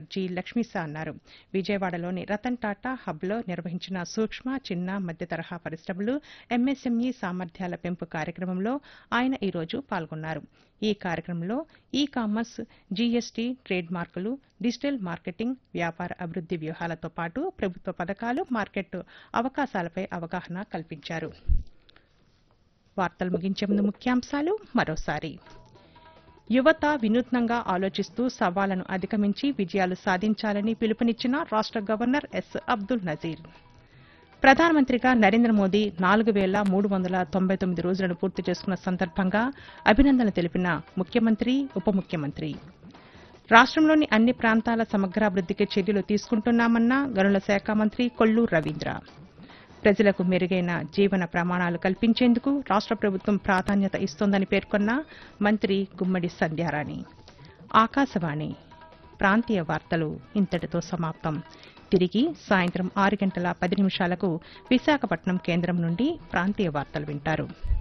G Lakshmisha అన్నారు విజయవాడలోని రతన్ టాటా హబ్లో నిర్వహించిన సూక్ష్మ చిన్న మధ్య తరహా పరిశ్రమలు ఎంఎస్ఎంఈ సామర్థ్యాల పెంపు కార్యక్రమంలో ఆయన ఈరోజు పాల్గొన్నారు ఈ కార్యక్రమంలో ఈ కామర్స్ జీఎస్టీ ట్రేడ్ మార్కులు డిజిటల్ మార్కెటింగ్ వ్యాపార అభివృద్ది వ్యూహాలతో పాటు ప్రభుత్వ పథకాలు మార్కెట్ అవకాశాలపై అవగాహన కల్పించారు వార్తలు ముగించే ముందు ముఖ్యాంశాలు మరోసారి యువత వినూత్నంగా ఆలోచిస్తూ సవాళ్లను అధిగమించి విజయాలు సాధించాలని పిలుపునిచ్చిన రాష్ట గవర్నర్ ఎస్ అబ్దుల్ నజీర్ ప్రధానమంత్రిగా నరేంద్ర మోదీ నాలుగు వేల మూడు వందల తొంభై తొమ్మిది రోజులను పూర్తి చేసుకున్న సందర్భంగా అభినందనలు తెలిపిన ముఖ్యమంత్రి ఉప ముఖ్యమంత్రి రాష్ట్రంలోని అన్ని ప్రాంతాల సమగ్రాభివృద్దికి చర్యలు తీసుకుంటున్నామన్న గనుల శాఖ మంత్రి కొల్లు రవీంద్ర ప్రజలకు మెరుగైన జీవన ప్రమాణాలు కల్పించేందుకు రాష్ట ప్రభుత్వం ప్రాధాన్యత ఇస్తోందని పేర్కొన్న మంత్రి గుమ్మడి సంధ్యారాణి ఆకాశవాణి ప్రాంతీయ వార్తలు ఇంతటితో సమాప్తం తిరిగి సాయంత్రం ఆరు గంటల పది నిమిషాలకు విశాఖపట్నం కేంద్రం నుండి ప్రాంతీయ వార్తలు వింటారు